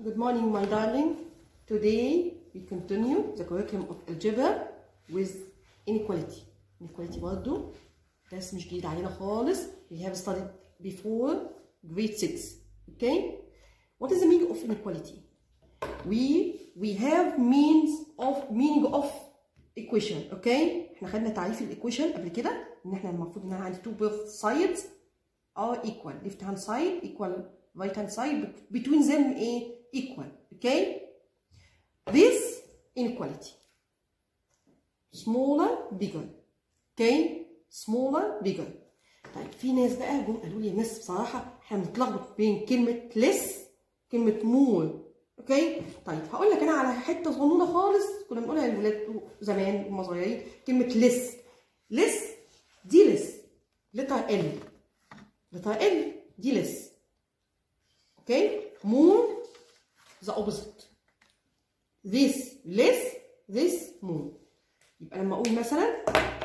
Good morning, my darling. Today we continue the curriculum of algebra with inequality. Inequality برضه درس مش جديد علينا خالص. We have studied before grade 6. Okay? What is the meaning of inequality? We we have means of meaning of equation. Okay? احنا خدنا تعريف الايكويشن قبل كده ان احنا المفروض ان انا عندي two both sides are equal. Left hand side equal right hand side between them ايه equal okay this inequality smaller bigger okay smaller bigger طيب في ناس بقى جم قالوا لي يا مس بصراحه احنا بنتلخبط بين كلمه less كلمه more اوكي طيب هقول لك انا على حته صغنونه خالص كنا بنقولها للولاد زمان وهم صغيرين كلمه less less دي less لتر ال لتر ال دي less اوكي more the opposite this less this more يبقى لما اقول مثلا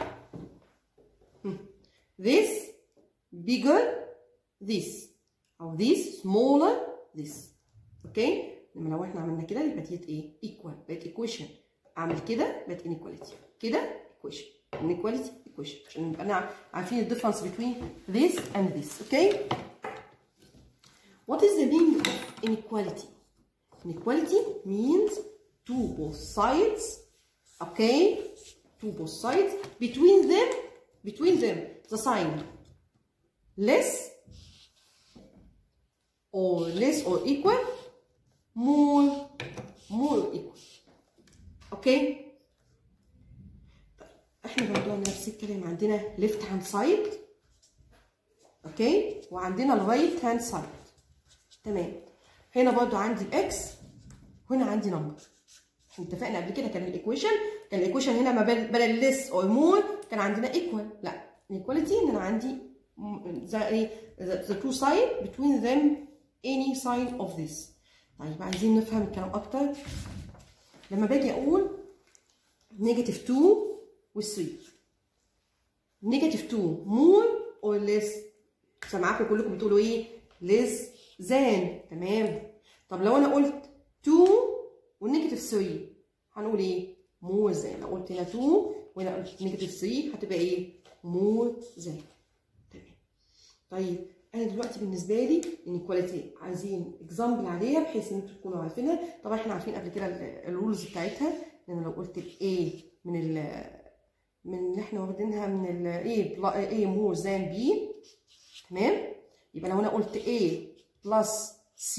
this bigger this او this smaller this اوكي لما لو احنا عملنا كده يبقى ديت ايه equal بقت equation اعمل كده بقت inequality كده equation inequality equation عشان نبقى عارفين الديفرنس between this and this اوكي What is the meaning of inequality? Inequality means two both sides, okay? Two both sides. Between them, between them, the sign less or less or equal, more, more or equal. Okay? احنا برضه نفس الكلام عندنا left hand side اوكي وعندنا الرايت هاند سايد تمام هنا برضو عندي اكس وهنا عندي نمبر احنا اتفقنا قبل كده كان الايكويشن كان الايكويشن هنا ما بدل ليس او مور كان عندنا ايكوال لا الايكواليتي ان انا عندي زي the two side between them any sign of this طيب عايزين نفهم الكلام اكتر لما باجي اقول نيجاتيف 2 و 3 نيجاتيف 2 مور اور ليس سامعاكم كلكم بتقولوا ايه less زان تمام طب لو انا قلت 2 والنيجاتيف 3 هنقول ايه مور زان لو قلت هنا 2 وهنا قلت نيجاتيف 3 هتبقى ايه مور زان تمام طيب انا دلوقتي بالنسبه لي انيكواليتي عايزين اكزامبل عليها بحيث ان انتوا تكونوا عارفينها طبعا احنا عارفين قبل كده الرولز بتاعتها ان انا لو قلت الاي من ال من اللي احنا واخدينها من ال A A مور زان B تمام يبقى لو انا قلت A بلس C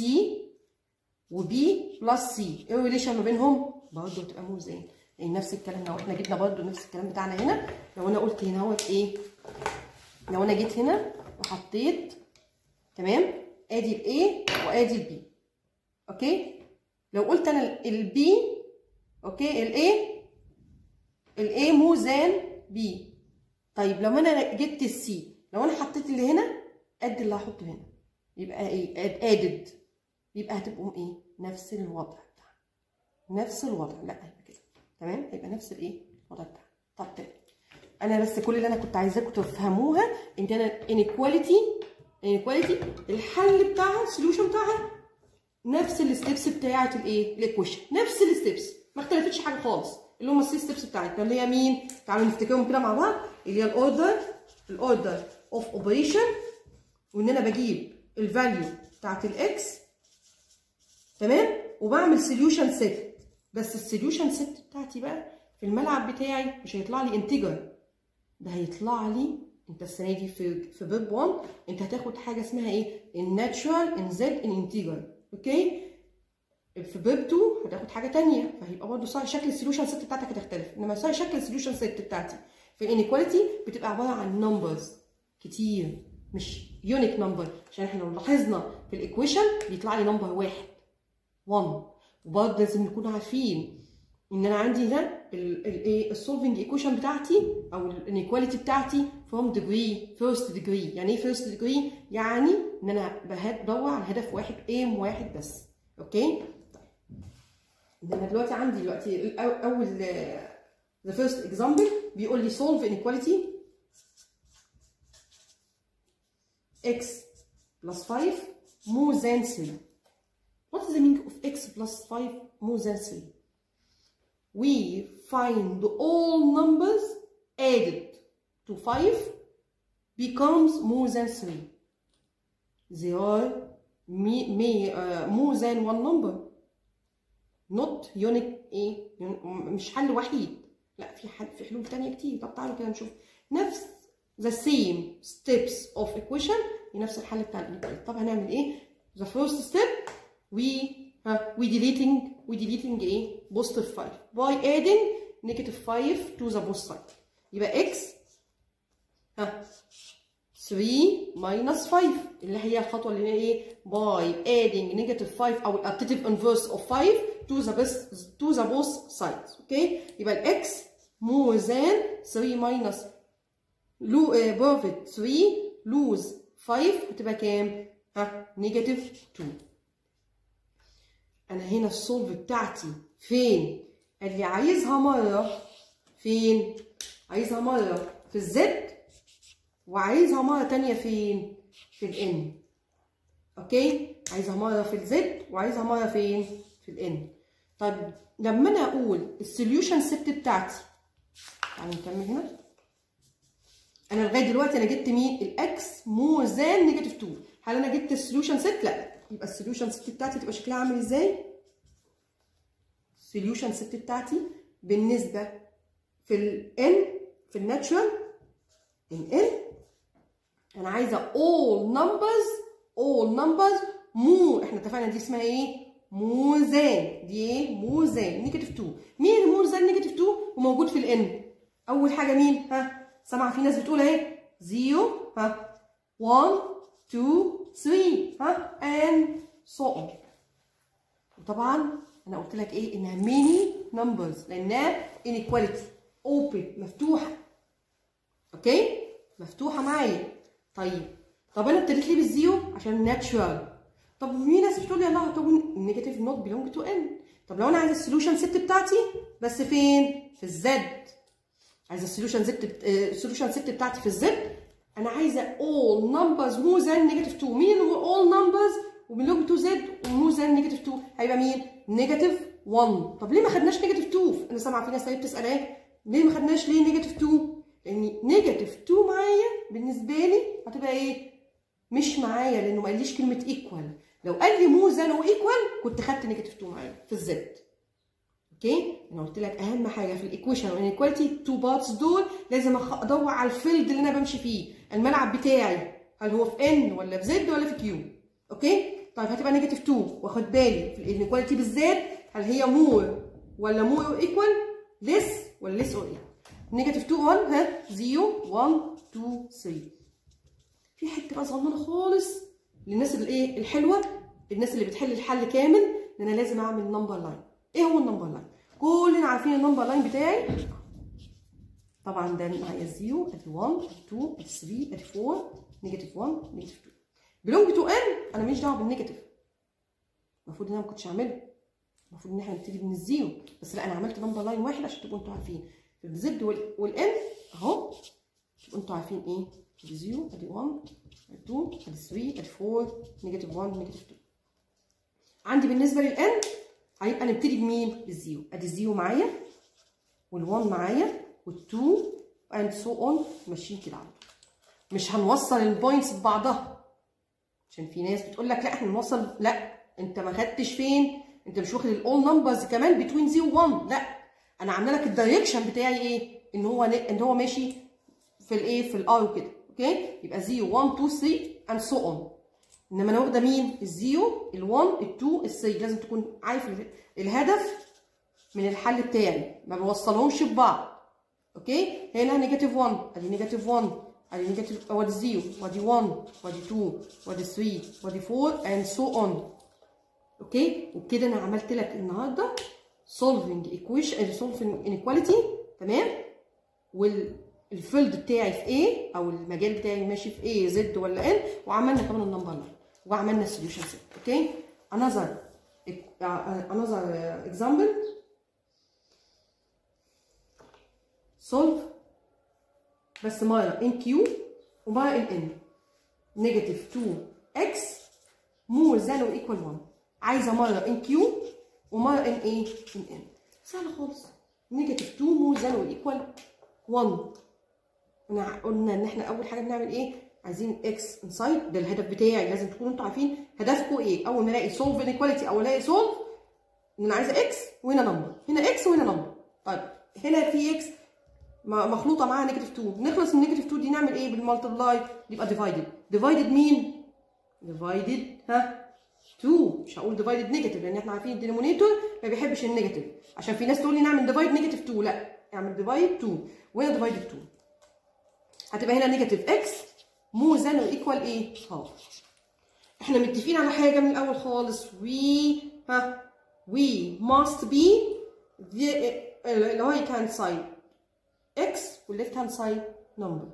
و B بلس C ايه الريليشن ما بينهم؟ برضه هتبقى مور زان يعني نفس الكلام لو احنا جبنا برضه نفس الكلام بتاعنا هنا لو انا قلت هنا اهوت ايه؟ لو انا جيت هنا وحطيت تمام ادي ال A وادي ال B اوكي؟ لو قلت انا ال B اوكي ال A ال A مور زان B طيب لو انا جبت السي لو انا حطيت اللي هنا قد اللي هحطه هنا يبقى ايه ادد يبقى هتبقوا ايه نفس الوضع بتاعنا نفس الوضع لا يبقى كده تمام هيبقى نفس الايه الوضع بتاعنا طب تمام انا بس كل اللي انا كنت عايزاكم تفهموها ان انا انيكواليتي انيكواليتي الحل بتاعها السوليوشن بتاعها نفس الستبس بتاعه الايه الايكويشن نفس الستبس ما اختلفتش حاجه خالص اللي هم السي ستبس بتاعتنا اللي هي مين تعالوا نفتكرهم كده مع بعض اللي هي الاوردر الاوردر اوف اوبريشن وان انا بجيب الفاليو بتاعت الاكس تمام وبعمل سوليوشن سيت بس السوليوشن سيت بتاعتي بقى في الملعب بتاعي مش هيطلع لي انتجر ده هيطلع لي انت السنه دي في في بيب 1 انت هتاخد حاجه اسمها ايه الناتشورال ان زد ان انتجر اوكي في بيب 2 هتاخد حاجه ثانيه فهيبقى برضه شكل السوليوشن سيت بتاعتك هتختلف انما شكل السوليوشن سيت بتاعتي في الانيكواليتي بتبقى عباره عن نمبرز كتير مش يونيك نمبر عشان احنا لو لاحظنا في الايكويشن بيطلع لي نمبر واحد 1 وبرضه لازم نكون عارفين ان انا عندي هنا الايه السولفنج ايكويشن بتاعتي او الانيكواليتي بتاعتي فروم ديجري فيرست ديجري يعني ايه فيرست ديجري يعني ان انا بدور على هدف واحد ايم واحد بس اوكي طيب انا دلوقتي عندي دلوقتي اول ذا فيرست اكزامبل بيقول لي solve inequality x plus 5 more than 3 what is the meaning of x plus 5 more than 3 we find all numbers added to 5 becomes more than 3 they are may, may, uh, more than one number not unique ايه مش حل وحيد لا في حل في حلول تانية كتير طب تعالوا كده نشوف نفس the same steps of equation نفس الحل بتاع الانيكواليتي طب هنعمل ايه the first step we ها we deleting we deleting ايه positive 5 by adding negative 5 to the both side يبقى x ها 3 minus 5 اللي هي الخطوه اللي هي ايه by adding negative 5 او additive inverse of 5 to the best to the both sides اوكي يبقى الاكس more than 3 minus لو بيرفكت 3 lose 5 هتبقى كام ها نيجاتيف 2 انا هنا السولف بتاعتي فين قال لي عايزها مره فين عايزها مره في الزد وعايزها مره تانية فين في الان اوكي عايزها مره في الزد وعايزها مره فين في الان طب لما انا اقول السوليوشن ست بتاعتي تعالوا نكمل هنا انا لغايه دلوقتي انا جبت مين الاكس مور ذان نيجاتيف 2 هل انا جبت السوليوشن ست لا يبقى السوليوشن ست بتاعتي تبقى شكلها عامل ازاي السوليوشن ست بتاعتي بالنسبه في الان في الناتشرال ان ان انا عايزه all numbers all numbers مو احنا اتفقنا دي اسمها ايه موزان دي ايه موزان نيجاتيف 2 مين الموزان نيجاتيف 2 وموجود في الان اول حاجه مين ها سامعه في ناس بتقول اهي 0 ها 1 2 3 ها and so on وطبعا انا قلت لك ايه انها ميني نمبرز لانها inequality open مفتوحه اوكي مفتوحه معايا طيب طب انا ابتديت ليه بالزيرو عشان ناتشورال طب في ناس بتقول لي الله طب النيجاتيف نوت بيلونج تو ان طب لو انا عايزه السوليوشن ست بتاعتي بس فين في الزد عايزه السوليوشن ست السوليوشن ست بتاعتي في الزد انا عايزه all numbers more than negative 2 مين هو all numbers وبيلونج تو زد ومور ذان نيجاتيف 2 هيبقى مين نيجاتيف 1 طب ليه ما خدناش نيجاتيف 2 انا سامعه في ناس هي بتسال ايه ليه ما خدناش ليه نيجاتيف 2 لان نيجاتيف 2 معايا بالنسبه لي هتبقى ايه مش معايا لانه ما قاليش كلمه ايكوال لو قال لي مور ذان وايكوال كنت خدت نيجاتيف 2 معايا في الزد اوكي انا قلت لك اهم حاجه في الايكويشن والانيكواليتي التو بارتس دول لازم ادور على الفيلد اللي انا بمشي فيه الملعب بتاعي هل هو في ان ولا في زد ولا في كيو اوكي طيب هتبقى نيجاتيف 2 واخد بالي في الانيكواليتي بالذات هل هي مور ولا مور اور ايكوال ليس ولا ليس اور ايكوال نيجاتيف 2 1 ها 0 1 2 3 في حته بقى صغننه خالص للناس اللي ايه الحلوه الناس اللي بتحل الحل كامل ان انا لازم اعمل نمبر لاين ايه هو النمبر لاين كلنا عارفين النمبر لاين بتاعي طبعا ده معايا 0 ادي 1 ادي 2 ادي 3 ادي 4 نيجاتيف 1 نيجاتيف 2 بلونج تو ان انا ماليش دعوه بالنيجاتيف المفروض ان انا ما كنتش اعمله المفروض ان احنا نبتدي من الزيرو بس لا انا عملت نمبر لاين واحد عشان تبقوا انتوا عارفين في الزد والان اهو تبقوا انتوا عارفين ايه ادي 0 ادي 1 ادي 2 ادي 3 ادي 4 نيجاتيف 1 نيجاتيف 2 عندي بالنسبه للان هيبقى نبتدي بمين بالزيرو ادي الزيرو معايا وال1 معايا وال2 اند سو اون ماشيين كده على طول مش هنوصل البوينتس ببعضها عشان في ناس بتقول لك لا احنا نوصل لا انت ما خدتش فين انت مش واخد الاول نمبرز كمان بتوين 0 1 لا انا عامله لك الدايركشن بتاعي ايه ان هو ان هو ماشي في الايه في الار وكده اوكي يبقى 0 1 2 3 اند سو اون انما انا واخده مين الزيرو ال1 ال2 ال3 لازم تكون عارف الهدف من الحل بتاعي ما بوصلهمش ببعض اوكي هنا نيجاتيف 1 ادي نيجاتيف 1 ادي نيجاتيف وادي 0 وادي 1 وادي 2 وادي 3 وادي 4 and so on اوكي وبكده انا عملت لك النهارده solving equation solving inequality تمام والفيلد بتاعي في ايه او المجال بتاعي ماشي في ايه زد ولا ان وعملنا كمان النمبر لاين وعملنا السوليوشن سيت اوكي another another example solve بس مرة ان كيو ومرة ان ان نيجاتيف 2 اكس مور ذان اور ايكوال 1 عايزه مره ان كيو ومره ان ايه ان ان سهله خالص نيجاتيف 2 مور ذان اور ايكوال 1 قلنا قلنا ان احنا اول حاجه بنعمل ايه عايزين اكس انسايد ده الهدف بتاعي لازم تكونوا انتوا عارفين هدفكم ايه اول ما الاقي سولف انيكواليتي او الاقي سولف ان انا عايزه اكس وهنا نمبر هنا اكس وهنا نمبر طيب هنا في اكس مخلوطه معاها نيجاتيف 2 نخلص من نيجاتيف 2 دي نعمل ايه بالمالتبلاي يبقى ديفايدد ديفايدد مين ديفايدد ها 2 مش هقول ديفايدد نيجاتيف لان احنا عارفين الدينومينيتور ما بيحبش النيجاتيف عشان في ناس تقول لي نعمل ديفايد نيجاتيف 2 لا اعمل ديفايد 2 وهنا ديفايدد 2 هتبقى هنا نيجاتيف اكس مور ذان ايكوال ايه هاف احنا متفقين على حاجه من الاول خالص وي ها وي must be the right hand side x والليفت هاند سايد نمبر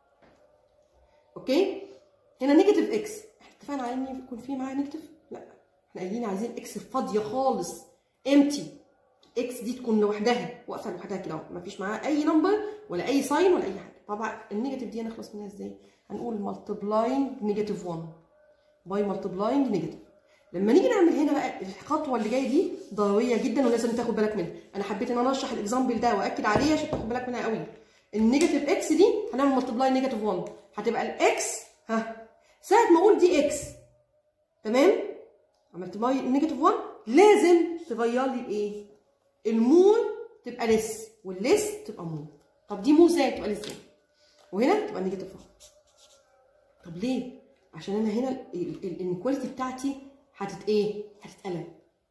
اوكي هنا نيجاتيف اكس احنا اتفقنا على ان يكون في معاها نيجاتيف لا احنا قايلين عايزين اكس فاضيه خالص امتي اكس دي تكون لوحدها واقفه لوحدها كده اهو مفيش معاها اي نمبر ولا اي ساين ولا اي حاجه طبعا النيجاتيف دي هنخلص منها ازاي هنقول مالتبلاينج نيجاتيف 1 باي مالتبلاينج نيجاتيف لما نيجي نعمل هنا بقى الخطوه اللي جايه دي ضروريه جدا ولازم تاخد بالك منها انا حبيت ان انا اشرح الاكزامبل ده واكد عليه عشان تاخد بالك منها قوي النيجاتيف اكس دي هنعمل مالتبلاي نيجاتيف 1 هتبقى الاكس ها ساعه ما اقول دي اكس تمام عملت باي نيجاتيف 1 لازم تغير لي الايه المور تبقى لس واللس تبقى مور طب دي مور ازاي تبقى لس ازاي وهنا تبقى نيجاتيف 1 طب ليه عشان انا هنا الانيكواليتي بتاعتي هتت ايه هتتقلب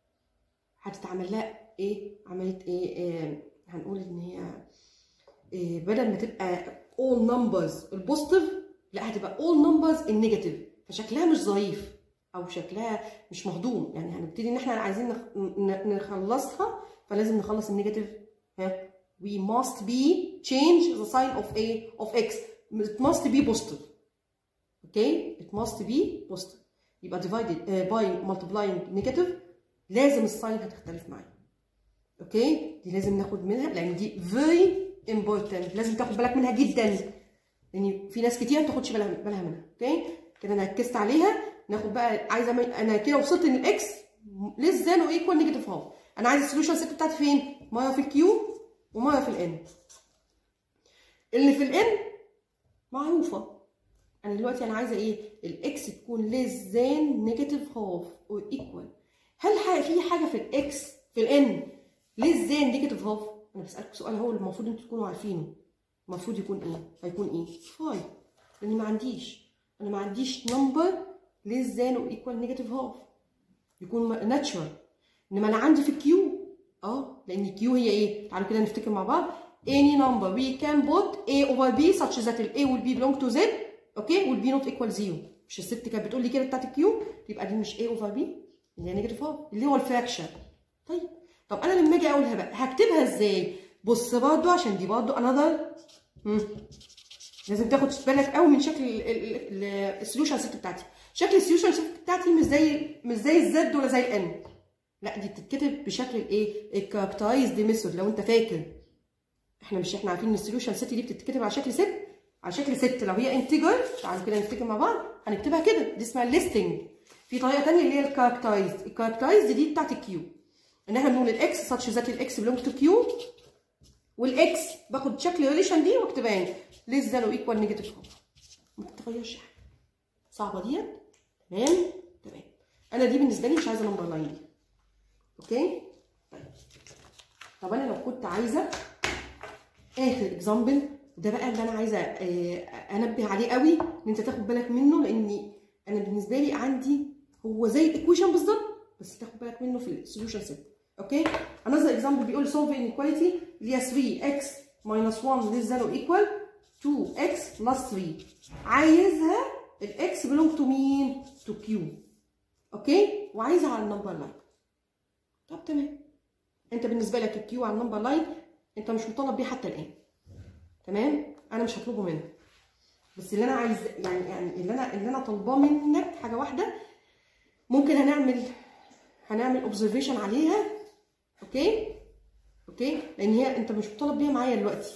هتتعمل لها ايه عمليه ايه, إيه هنقول ان هي إيه بدل ما تبقى all numbers البوزيتيف لا هتبقى all numbers النيجاتيف فشكلها مش ظريف او شكلها مش مهضوم يعني هنبتدي ان احنا عايزين نخلصها فلازم نخلص النيجاتيف ها we must be change the sign of a of x it must be positive okay it must be positive يبقى divided uh, by multiplying negative لازم الساين هتختلف معايا اوكي دي لازم ناخد منها لان دي very important لازم تاخد بالك منها جدا لان في ناس كتير ما بتاخدش بالها بالها منها اوكي كده انا ركزت عليها ناخد بقى عايزه انا كده وصلت ان الاكس ليس ذان وايكوال نيجاتيف هاف انا عايز السوليوشن ست بتاعتي فين مره في الكيو ومره في الان اللي في الان معروفه انا دلوقتي انا عايزه ايه الاكس تكون ليس ذان نيجاتيف هاف اور ايكوال هل في حاجه في الاكس في الان ليس ذان نيجاتيف هاف انا بسالك سؤال هو المفروض انتوا تكونوا عارفينه المفروض يكون ايه هيكون ايه 5 لاني ما عنديش انا ما عنديش نمبر ليس ذان اور ايكوال نيجاتيف هاف يكون ناتشرال انما انا عندي في الكيو اه لان الكيو هي ايه تعالوا كده نفتكر مع بعض any number we can put a over b such that ال a will be belong to z اوكي will be not equal 0 مش الست كانت بتقول لي كده بتاعت الكيو يبقى دي مش a over b اللي هي نيجاتيف هاف اللي هو الفراكشن طيب طب انا لما اجي اقولها بقى هكتبها ازاي بص برضو عشان دي برضو انذر لازم تاخد بالك قوي من شكل السوليوشن ست بتاعتي شكل السوليوشن ست بتاعتي مش زي مش زي الزد ولا زي الان لا دي بتتكتب بشكل الايه الكاركترايزد ميثود لو انت فاكر احنا مش احنا عارفين ان السوليوشن ست دي بتتكتب على شكل ست على شكل ست لو هي انتجر تعالوا كده نفتكر مع بعض هنكتبها كده دي اسمها الليستنج في طريقه ثانيه اللي هي الكاركترايزد الكاركترايزد دي بتاعت الكيو ان احنا بنقول الاكس ساتش ذات الاكس بلونج تو كيو والاكس باخد شكل ريليشن دي واكتبها هنا ليس ذان ايكوال نيجاتيف هاف ما تتغيرش حاجه صعبه ديت تمام تمام انا دي بالنسبه لي مش عايزه نمبر لاين دي اوكي طيب طب انا لو كنت عايزه اخر اكزامبل وده بقى اللي انا عايزه انبه عليه قوي ان انت تاخد بالك منه لاني انا بالنسبه لي عندي هو زي الايكويشن بالظبط بس تاخد بالك منه في السوليوشن سيت اوكي انذر اكزامبل بيقول solve inequality اللي هي 3x minus 1 less than or equal 2x plus 3 عايزها الاكس belong to مين؟ to q اوكي وعايزها على النمبر لاين طب تمام انت بالنسبه لك الكيو على النمبر لاين انت مش مطالب بيه حتى الان تمام انا مش هطلبه منك بس اللي انا عايز يعني يعني اللي انا اللي انا طالباه منك حاجه واحده ممكن هنعمل هنعمل اوبزرفيشن عليها اوكي اوكي لان هي انت مش مطالب بيها معايا دلوقتي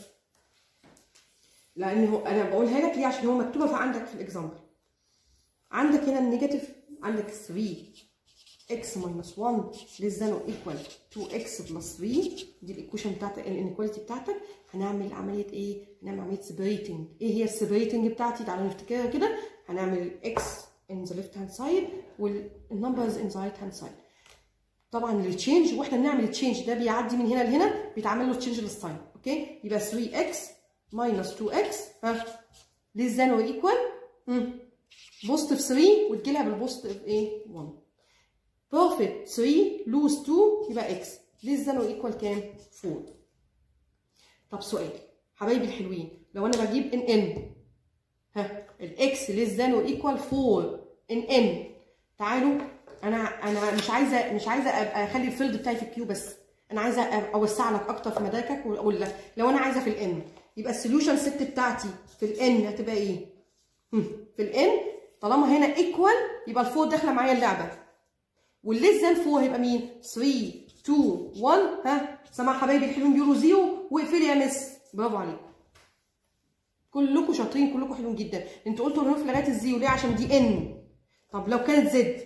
لان هو انا بقولها لك ليه عشان هو مكتوبه فعندك في الاكزامبل عندك هنا النيجاتيف عندك 3 x minus 1 less than or equal 2x plus 3 دي الايكويشن بتاعت الانيكواليتي بتاعتك هنعمل عمليه ايه؟ هنعمل عمليه سيبريتنج ايه هي السيبريتنج بتاعتي؟ تعالوا نفتكرها كده هنعمل الاكس in the left hand side والنمبرز in the right hand side طبعا التشينج واحنا بنعمل التشينج ده بيعدي من هنا لهنا بيتعمل له تشينج للساين اوكي يبقى 3x minus 2x ها less than or equal بوزيتيف 3 وتجي لها بالبوزيتيف ايه 1 بروفيت 3 لوز 2 يبقى x less than or equal كام 4 طب سؤال حبايبي الحلوين لو انا بجيب ان ان ها الاكس ليس ذان اور ايكوال 4 ان ان تعالوا انا انا مش عايزه مش عايزه ابقى اخلي الفيلد بتاعي في الكيو بس انا عايزه اوسع لك اكتر في مداركك واقول لك لو انا عايزه في الان يبقى السوليوشن ست بتاعتي في الان هتبقى ايه؟ في الان طالما هنا ايكوال يبقى الفور داخله معايا اللعبه والليس ذان 4 هيبقى مين؟ 3 2 1 ها سمع حبايبي الحلوين بيقولوا زيرو واقفلي يا مس برافو عليكم كلكم شاطرين كلكم حلوين جدا انتوا قلتوا الحروف لغايه الزيرو ليه عشان دي ان طب لو كانت زد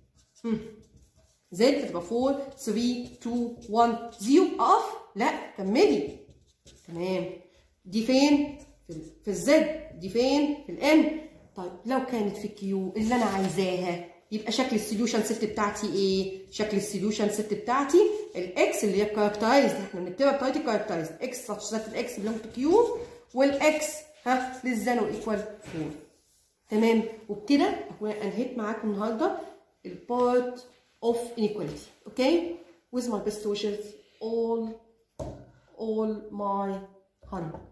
زد هتبقى 4 3 2 1 0 اقف لا كملي تمام دي فين في, في الزد دي فين في الان طيب لو كانت في كيو اللي انا عايزاها يبقى شكل السوليوشن ست بتاعتي ايه شكل السوليوشن ست بتاعتي الاكس اللي هي كاركترايزد احنا بنكتبها بطريقه كاركترايزد اكس such that الاكس belong to كيو والاكس ها للزانو ايكوال 4 تمام وبكده اكون انهيت معاكم النهارده البارت اوف inequality اوكي with my best wishes all all my honey